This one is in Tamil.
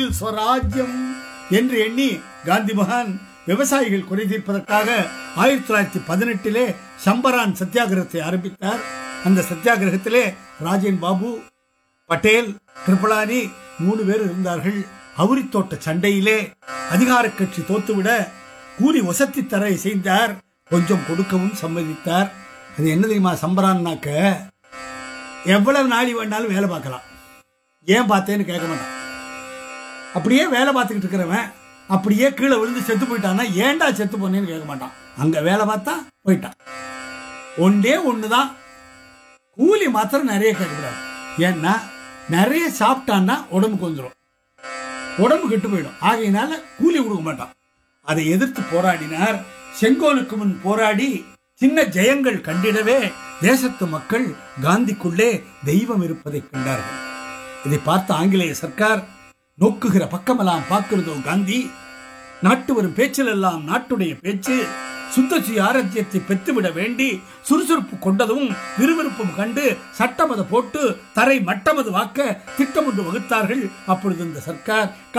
மில் ஸ்வராஜ்யம் என்று எண்ணி காந்தி மகான் விவசாயிகள் குறை தீர்ப்பதற்காக ஆயிரத்தி தொள்ளாயிரத்தி பதினெட்டிலே சம்பரான் சத்தியாகிரகத்தை ஆரம்பித்தார் அந்த சத்தியாகிரகத்திலே ராஜேன் பாபு பட்டேல் கிருபலானி மூணு பேர் இருந்தார்கள் அவுரித்தோட்ட சண்டையிலே அதிகார கட்சி தோத்துவிட கூலி ஒசத்தி தர இசைந்தார் கொஞ்சம் கொடுக்கவும் சம்மதித்தார் அது என்ன தெரியுமா சம்பரான்னாக்க எவ்வளவு நாளி வேண்டாலும் வேலை பார்க்கலாம் ஏன் பார்த்தேன்னு கேட்க மாட்டான் அப்படியே வேலை பார்த்துக்கிட்டு இருக்கிறவன் அப்படியே கீழே விழுந்து செத்து போயிட்டான்னா ஏன்டா செத்து போனேன்னு கேட்க மாட்டான் அங்க வேலை பார்த்தா போயிட்டான் ஒன்றே ஒண்ணுதான் கூலி மாத்திரம் நிறைய கேட்கக்கூடாது ஏன்னா நிறைய சாப்பிட்டான்னா உடம்புக்கு வந்துடும் உடம்பு கெட்டு போயிடும் ஆகையினால கூலி கொடுக்க மாட்டான் அதை எதிர்த்து போராடினார் செங்கோலுக்கு முன் போராடி சின்ன ஜெயங்கள் கண்டிடவே தேசத்து மக்கள் காந்திக்குள்ளே தெய்வம் இருப்பதை கண்டார்கள் இதை பார்த்த ஆங்கிலேய சர்க்கார் நோக்குகிற பக்கமெல்லாம் பார்க்கிறதோ காந்தி நாட்டு வரும் பேச்சிலெல்லாம் நாட்டுடைய பேச்சு சுத்தசி ஆரோக்கியத்தை பெற்றுவிட வேண்டி சுறுசுறுப்பு கொண்டதும் விறுவிறுப்பும் கண்டு சட்டமத போட்டு தரை மட்டமது வாக்க திட்டம் ஒன்று வகுத்தார்கள் அப்பொழுது இந்த சர்க்கார்